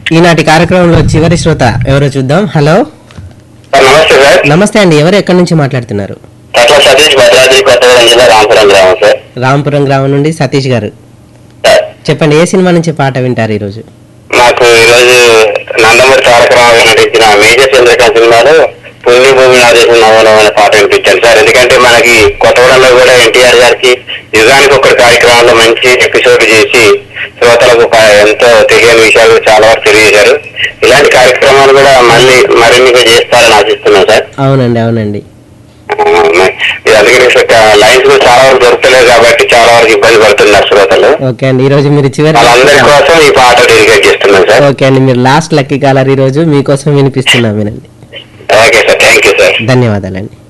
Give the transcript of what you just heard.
ఈనాటి కార్యక్రమంలో చివరి శ్రోత ఎవరో చూద్దాం హలో సార్ నమస్తే సార్ నమస్తే అండి ఎవరు ఎక్కడి నుంచి మాట్లాడుతున్నారు పట్ల సతీష్ భద్రాద్రి కొత్తగూడెం జిల్లా రామపురం గ్రామం సార్ రాంపురం గ్రామం నుండి సతీష్ గారు సార్ చెప్పండి ఏ సినిమా నుంచి పాట వింటారు ఈరోజు మాకు ఈరోజు నందమూరి తారక రామారావు నటించిన మేజర్ చంద్రకాంత్ సినిమాలో పుణ్య భూమి నాదేశం నవలం అనే పాట వినిపించాను సార్ ఎందుకంటే మనకి కొత్తగూడెంలో కూడా ఎన్టీఆర్ గారికి యుగానికి ఒక కార్యక్రమంలో మంచి ఎపిసోడ్ చేసి శ్రోతలకు ప- ఎంతో తెలియని విషయాలు చాలా వరకు తెలియజేశారు ఇలాంటి కార్యక్రమాలు కూడా మళ్ళీ మరిన్ని చేస్తారని ఆశిస్తున్నాం సార్ అవునండి అవునండి ఆ, మ- ఇది అందుకని లైన్స్ కూడా చాలా వరకు దొరకలేదు కాబట్టి చాలా వరకు ఇబ్బంది పడుతున్నారు శ్రోతలు ఓకే అండి ఈరోజు మీరు చివరి వాళ్ళందరి కోసం ఈ పాట డెడికేట్ చేస్తున్నాం సార్ ఓకే అండి మీరు లాస్ట్ లక్కీ కాలర్ ఈరోజు మీకోసం వినిపిస్తున్నాం వినండి okay sir thank you sir ధన్యవాదాలండి